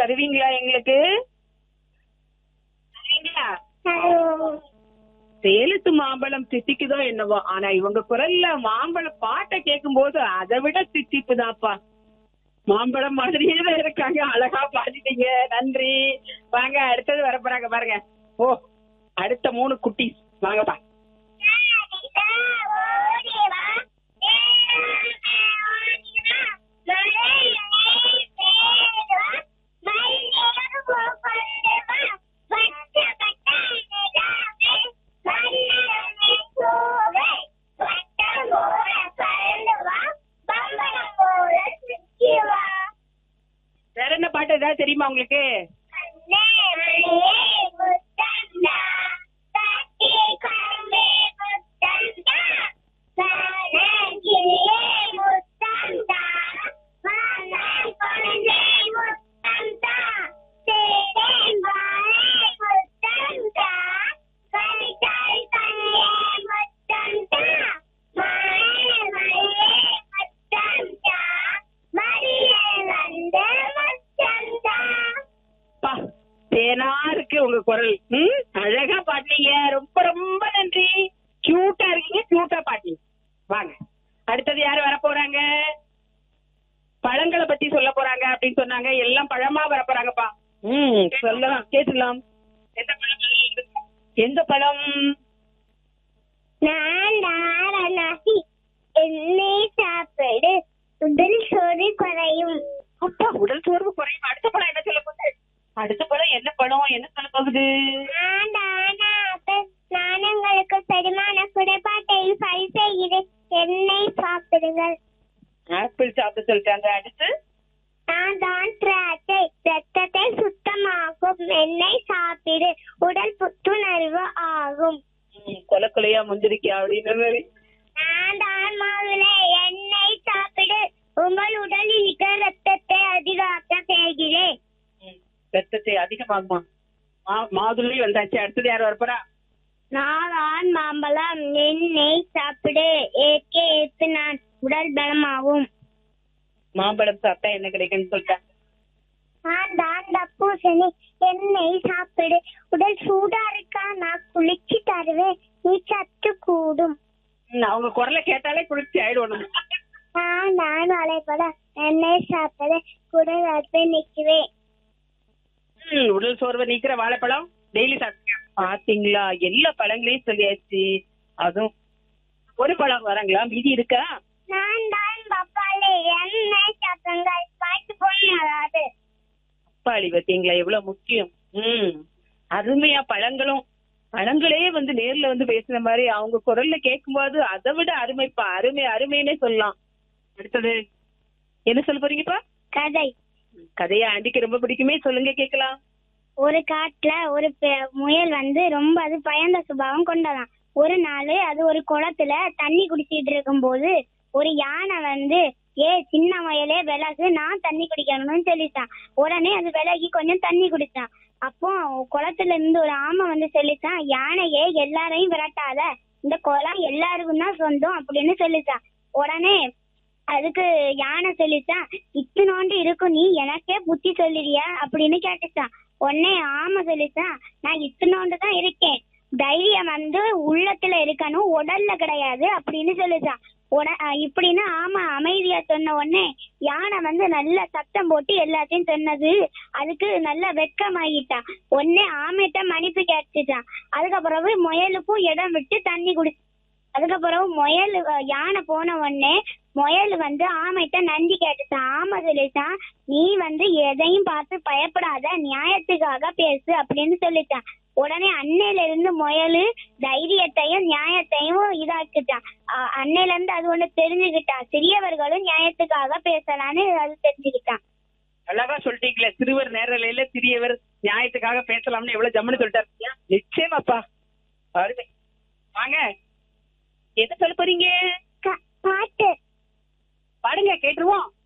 தருவீங்களா எங்களுக்கு தருவீங்களா சேலத்து மாம்பழம் தித்திக்குதோ என்னவோ ஆனா இவங்க குரல்ல மாம்பழம் பாட்டை கேட்கும் போது அதை விட தித்திப்புதான்ப்பா மாம்பழம் மாதிரியே தான் இருக்காங்க அழகா பாடிட்டீங்க நன்றி வாங்க அடுத்தது வர போறாங்க பாருங்க ஓ அடுத்த மூணு குட்டி வாங்கப்பா வேற என்ன பாட்டு ஏதாவது தெரியுமா உங்களுக்கு பா தேனா இருக்கு உங்க குரல் ம் அழகா பாட்டீங்க ரொம்ப ரொம்ப நன்றி கியூட்டா இருக்கீங்க கியூட்டா பாட்டீங்க வாங்க அடுத்தது யாரு வர போறாங்க பழங்களை பத்தி சொல்ல போறாங்க அப்படின்னு சொன்னாங்க எல்லாம் பழமா வர போறாங்கப்பா ம் சொல்லலாம் கேட்டுலாம் எந்த பழம் எந்த பழம் நான் நாரணாகி எண்ணெய் சாப்பிடு உடல் சோறு குறையும் அப்பா உடல் சோர்வு குறையும் அடுத்த பழம் என்ன சொல்ல போகுது அடுத்த பழம் என்ன பழம் என்ன சொல்ல போகுது நான் தானாக நான் உங்களுக்கு பெருமான குறைபாட்டையும் சரி செய்கிறேன் எண்ணெய் சாப்பிடுங்கள் ஆப்பிள் சாப்பிட சொல்லிட்டாங்க அடுத்து நான் தான் திராட்சை ரத்தத்தை சுத்தமாக்கும் எண்ணெய் சாப்பிடு உடல் புத்துணர்வு ஆகும் ம், கொலை கொலையா முந்திரிக்கா அப்படின்ற மாதிரி நான் தான் மாவுளை எண்ணெய் சாப்பிடு உங்கள் உடலில் இருக்கிற ரத்தத்தை அதிகாக்க செய்கிறேன் ம், ரத்தத்தை அதிகமாகுமா மா- மாதுளை வந்தாச்சு அடுத்தது யார் வரப்போறா நான் தான் மாம்பழம் எண்ணெய் சாப்பிடு ஏற்கே ஏற்று நான் உடல் பலமாகும் மாம்பழம் சாப்பிட்டா என்ன கிடைக்கும்னு சொல்லிட்டாங்க நான் தான் தப்பூசணி எண்ணெய் சாப்பிடு உடல் சூடா இருக்கா நான் குளிச்சு தருவேன் நீ சத்து கூடும் ம், அவங்க குரலை கேட்டாலே குளிர்ச்சி ஆயிடும் நம்ம. நான் நான் வளைபட எண்ணெய் சாப்பிடு குடல் அற்பை நிற்குவேன் ம், உடல் சோர்வை நீக்கிற வாழைப்பழம் டெய்லி சாப்பிடுங்க பாத்தீங்களா எல்லா பழங்களையும் சொல்லியாச்சு அதுவும் ஒரு பழம் வராங்களா மீதி இருக்கா நான் தான் பப்பாளி எண்ணெய் சாப்பிடுங்கள் பாட்டு போன வராது பப்பாளி பாத்தீங்களா எவ்வளவு முக்கியம் ம் அருமையா பழங்களும் பழங்களே வந்து நேர்ல வந்து பேசுன மாதிரி அவங்க குரல்ல கேட்கும்போது அதை விட அருமைப்பா அருமை அருமைன்னே சொல்லலாம் அடுத்தது என்ன சொல்ல போறீங்கப்பா கதை கதையா ஆண்டிக்கு ரொம்ப பிடிக்குமே சொல்லுங்க கேக்கலாம் ஒரு காட்டுல ஒரு பெ- முயல் வந்து ரொம்ப அது பயந்த சுபாவம் கொண்டதாம் ஒரு நாள் அது ஒரு குளத்துல தண்ணி குடிச்சிட்டு இருக்கும்போது ஒரு யானை வந்து ஏ சின்ன முயலே விலகு நான் தண்ணி குடிக்கணும்னு சொல்லிட்டான் உடனே அது விலகி கொஞ்சம் தண்ணி குடிச்சான் அப்போ குளத்துல இருந்து ஒரு ஆமை வந்து சொல்லிச்சான் யானையே எல்லாரையும் விரட்டாத இந்த குளம் எல்லாருக்கும் தான் சொந்தம் அப்படின்னு சொல்லிச்சான் உடனே அதுக்கு யானை சொல்லிச்சான் இத்தினோண்டு இருக்கும் நீ எனக்கே புத்தி சொல்லிறியா அப்படின்னு கேட்டுச்சான் உடனே ஆமை சொல்லிச்சான் நான் இத்தினோண்டு தான் இருக்கேன் தைரியம் வந்து உள்ளத்துல இருக்கணும் உடல்ல கிடையாது அப்படின்னு சொல்லிச்சான் உட அஹ் இப்படின்னு ஆமா அமைதியா சொன்ன உடனே யானை வந்து நல்ல சத்தம் போட்டு எல்லாத்தையும் சொன்னது அதுக்கு நல்ல வெட்கமாகிட்டான் உடனே ஆமைகிட்ட மன்னிப்பு கேட்டுச்சான் அதுக்கப்புறவு முயலுக்கும் இடம் விட்டு தண்ணி குடி அதுக்கப்புறம் முயல் அஹ், யானை போன உடனே முயல் வந்து ஆமைகிட்ட நன்றி கேட்டுச்சான் ஆமை சொல்லிச்சான் நீ வந்து எதையும் பார்த்து பயப்படாத நியாயத்துக்காக பேசு அப்படின்னு சொல்லிச்சான் உடனே அன்னையில இருந்து முயல் தைரியத்தையும் நியாயத்தையும் இதாக்குச்சான் அஹ், அன்னையில இருந்து அது ஒண்ணு தெரிஞ்சுக்கிட்டான் சிறியவர்களும் நியாயத்துக்காக பேசலான்னு அது தெரிஞ்சுக்கிட்டான் அழகா சொல்லிட்டீங்களே சிறுவர் நேரலையில சிறியவர் நியாயத்துக்காக பேசலாம்னு எவ்வளவு ஜம்முன்னு சொல்லிட்டாரு நிச்சயமாப்பா அருமை வாங்க என்ன சொல்ல போறீங்க க- பாட்டு பாடுங்க கேட்டுருவோம்